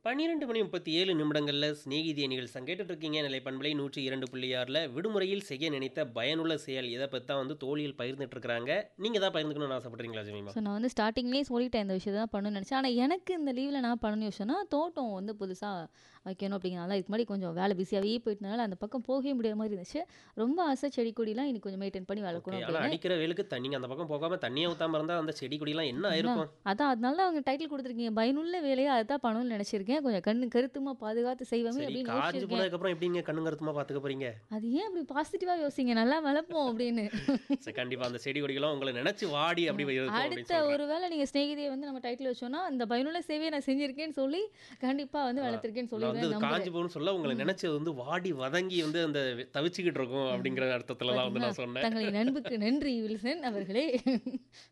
12 மணி 37 நிமிடங்கள்ல சிநேகிதிய நிகழ்ச்சி கேட்டுட்டு இருக்கீங்க நிலை பண்பலை 102.6ல விடுமுறையில் செய்ய நினைத்த பயனுள்ள செயல் இதை பற்றி தான் வந்து தோழிகள் பகிர்ந்துட்டு இருக்கிறாங்க நீங்கள் தான் பகிர்ந்துக்கணும்னு ஆசைப்படுறீங்களா ஜெமிமா ஸோ நான் வந்து ஸ்டார்டிங்லேயே சொல்லிட்டேன் இந்த விஷயத்தை தான் பண்ணணும்னு நினச்சேன் ஆனால் எனக்கு இந்த லீவில் நான் பண்ணணும்னு யோசிச்சேன்னா தோட்டம் வந்து புதுசாக வைக்கணும் அப்படிங்கிறனால இதுக்கு முன்னாடி கொஞ்சம் வேலை பிஸியாகவே போயிட்டனால அந்த பக்கம் போகவே முடியாத மாதிரி இருந்துச்சு ரொம்ப ஆசை செடி கொடிலாம் இன்னைக்கு கொஞ்சம் மெயின்டைன் பண்ணி வளர்க்கணும் ஆனால் அப்படின்னு அடிக்கிற வெயிலுக்கு தண்ணி அந்த பக்கம் போகாம தண்ணியை ஊத்தாம இருந்தால் அந்த செடி கொடிலாம் என்ன ஆயிருக்கும் அதான் அதனால தான் அவங்க டைட்டில் கொடுத்துருக்கீங்க பயனுள்ள வேலையை அதுதான் பண்ணணும்னு நினச்சிருக்கேன் கொஞ்சம் கண்ணு கருத்துமா பாதுகாத்து செய்வாங்க சரி அப்படின்னு காஞ்சு யோசிச்சிருக்கேன் போனதுக்கப்புறம் எப்படிங்க கண்ணு கருத்துமா பார்த்துக்க போறீங்க அது ஏன் அப்படி பாசிட்டிவாக யோசிங்க நல்லா வளர்ப்போம் அப்படின்னு சரி கண்டிப்பா அந்த செடி கொடிகளும் உங்களை நினைச்சு வாடி அப்படி இருக்கும் அப்படின்னு அடுத்த சொல்றேன். ஒரு வேளை நீங்கள் ஸ்நேகிதியை வந்து நம்ம டைட்டில் வச்சோன்னா அந்த பயனுள்ள சேவையை நான் செஞ்சிருக்கேன்னு சொல்லி கண்டிப்பாக வந்து வளர்த்துருக்கேன்னு நான் வந்து சொல்லிடுவேன் காஞ்சு போகணும்னு சொல்ல உங்களை நினைச்சது வந்து வாடி வதங்கி வந்து அந்த தவிச்சுக்கிட்டு இருக்கும் அப்படிங்கிற அர்த்தத்துல தான் வந்து நான் சொன்னேன் தங்களின் அன்புக்கு நன்றி வில்சன் அவர்களே